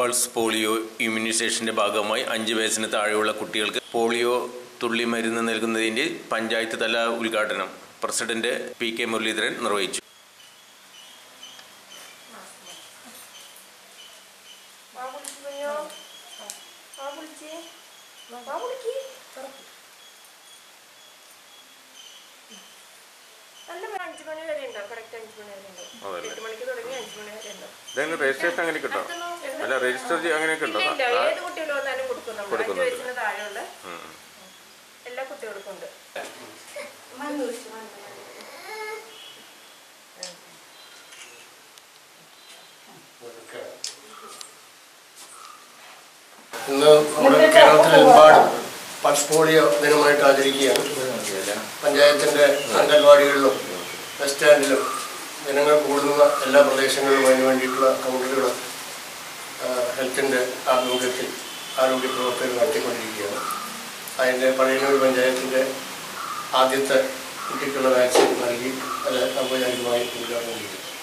Pulse polio ഇമ്മ്യൂണൈസേഷന്റെ ഭാഗമായി അഞ്ച് വയസ്സിന് താഴെയുള്ള കുട്ടികൾക്ക് പോളിയോ തുള്ളി മരുന്ന് നൽകുന്നതിന്റെ പഞ്ചായത്ത് തല ഉദ്ഘാടനം പ്രസിഡന്റ് പി കെ മുരളീധരൻ നിർവഹിച്ചു വാ വിളിച്ച് പോയോ വാ വിളിച്ച് വാ വിളിക്ക് നല്ല അഞ്ചു മണി വരെ ഉണ്ടോ കറക്റ്റ് അഞ്ചു മണി വരെ ഉണ്ടോ അതല്ലേ. എട്ട് മണിക്ക് തുടങ്ങി അഞ്ചു മണി വരെ ഉണ്ടോ ഇതെങ്ങനെ രജിസ്ട്രേഷൻ അങ്ങനെ കിട്ടോ അല്ല രജിസ്റ്റർ അങ്ങനെയൊക്കെ ഉണ്ടോ ഇല്ല ഇല്ല ഏത് കുട്ടികൾ വന്നാലും കൊടുക്കും നമ്മൾ അഞ്ചു കൊടുക്കുന്നുണ്ട്. വയസ്സിന് താഴെയുള്ള എല്ലാ കുട്ടികൾക്കും ഉണ്ട് ഇന്ന് നമ്മുടെ കേരളത്തിലെമ്പാടും പൾസ് പോളിയോ ദിനമായിട്ട് ആചരിക്കുകയാണ് പഞ്ചായത്തിൻ്റെ അംഗൻവാടികളിലും ബസ് സ്റ്റാൻഡിലും ജനങ്ങൾ കൂടുന്ന എല്ലാ പ്രദേശങ്ങളിലും അതിന് വേണ്ടിയിട്ടുള്ള കൗണ്ടറുകൾ ഹെൽത്തിൻ്റെ ആഭിമുഖ്യത്തിൽ ആരോഗ്യ പ്രവർത്തകർ നടത്തിക്കൊണ്ടിരിക്കുകയാണ് അതിൻ്റെ പഴയനൂർ പഞ്ചായത്തിൻ്റെ ആദ്യത്തെ കുട്ടിക്കുള്ള വാക്സിൻ നൽകി അത് ഔപചാരികമായി ഉദ്ഘാടനം ചെയ്തു